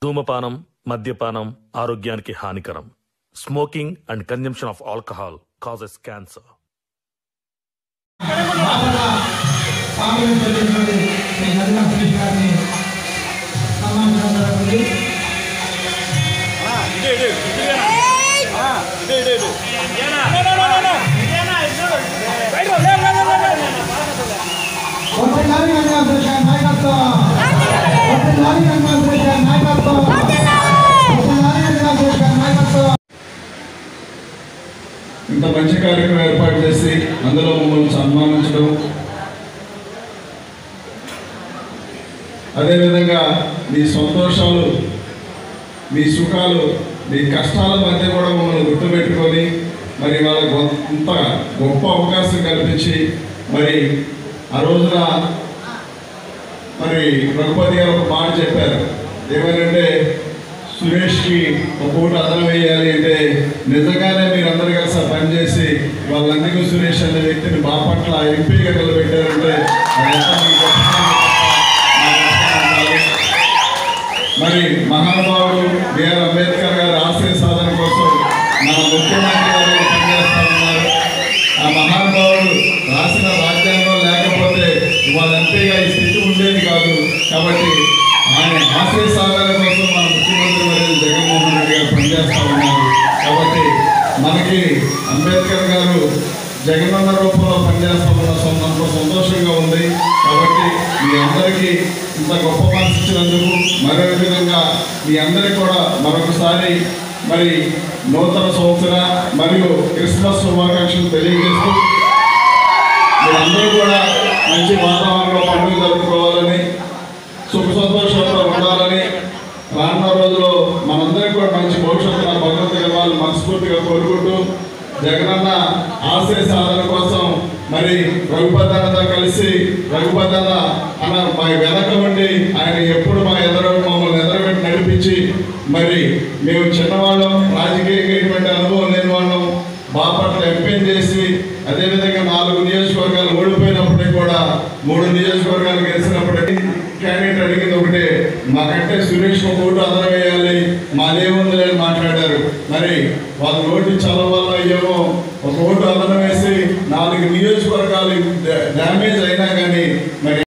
ధూమపానం మద్యపానం ఆరోగ్యానికి హానికరం smoking and consumption of alcohol causes cancer స్వామిని చెల్లించినటువంటి శ్రీ నదిమ సురేష్ గారిని సన్మానించడం జరుగుతుంది ఒకసారి నదిమ సురేష్ గారి నాయకత్వం ఒకసారి నదిమ సురేష్ గారి నాయకత్వం ఒకసారి నదిమ సురేష్ గారి నాయకత్వం ఇంత మంచి కార్యక్రమం ఏర్పాటు చేసి అందులో మమ్మల్ని సన్మానించడం అదేవిధంగా మీ సంతోషాలు మీ సుఖాలు మీ కష్టాల మధ్య కూడా మమ్మల్ని గుర్తుపెట్టుకొని మరి వాళ్ళకు ఇంత గొప్ప అవకాశం కల్పించి మరి ఆ రోజున మరి రఘుపతి గారు ఒక మాట చెప్పారు ఏమనంటే సురేష్కి ఒక పూట అదనం వేయాలి అంటే నిజంగానే మీరు అందరు కలిసి ఆ పని చేసి వాళ్ళందరికీ సురేష్ అనే వ్యక్తిని బాపట్ల ఎంపీగా నిలబెట్టారంటే అదంతా మీ గొప్పతనం తప్ప నా గొప్పతనం కాదు. మరి మహానుభావుడు బిఆర్ అంబేద్కర్ గారి ఆశయ సాధన కోసం మన ముఖ్యమంత్రి గారు పనిచేస్తామన్నారు ఆ మహానుభావుడు రాసిన రాజ్యాంగం లేకపోతే వాళ్ళ ఎంపీగా ఈ స్థితి ఉండేది కాదు కాబట్టి ఆయన ఆశయ సాధన కోసం మన ముఖ్యమంత్రి వర్యులు జగన్మోహన్ రెడ్డి గారు పనిచేస్తా ఉన్నారు కాబట్టి మనకి అంబేద్కర్ గారు జగనన్న రూపంలో పనిచేస్తామన్న సంత సంతోషంగా ఉంది కాబట్టి మీ అందరికీ ఇంత గొప్ప మనసు ఇచ్చినందుకు మరో విధంగా మీ అందరికీ కూడా మరొకసారి మరి నూతన సంవత్సర మరియు క్రిస్మస్ శుభాకాంక్షలు తెలియజేస్తూ మీరందరూ కూడా మంచి వాతావరణంలో పండుగ జరుపుకోవాలని సుఖ సంతోషాలతో ఉండాలని రానున్న రోజుల్లో మనందరికీ కూడా మంచి భవిష్యత్తు నా భగవంతుడు ఇవ్వాలని మనస్ఫూర్తిగా కోరుకుంటూ జగనన్న ఆశయ సాధన కోసం మరి రఘుపతన్నతో కలిసి రఘుపతన్న అన్న మా వెనక ఉండి ఆయన ఎప్పుడు మా ఎదురు మమ్మల్ని ఎదురుపెట్టి నడిపించి మరి మేము చిన్నవాళ్ళం రాజకీయంగా ఎటువంటి అనుభవం లేని వాళ్ళం బాపట్ల ఎంపీ చేసి అదేవిధంగా నాలుగు నియోజకవర్గాలు ఓడిపోయినప్పటికీ కూడా మూడు నియోజకవర్గాలు గెలిచినప్పటికీ క్యాండిడేట్ అడిగింది ఒకటే మాకంటే సురేష్ ఒక ఓటు అదన వేయాలి మాదేముంది అని మాట్లాడారు మరి వాళ్ళ ఓటు చదవ వల్ల ఏమో ఒక ఓటు అదనం వేసి నాలుగు నియోజకవర్గాలు డ్యామేజ్ అయినా కానీ మరి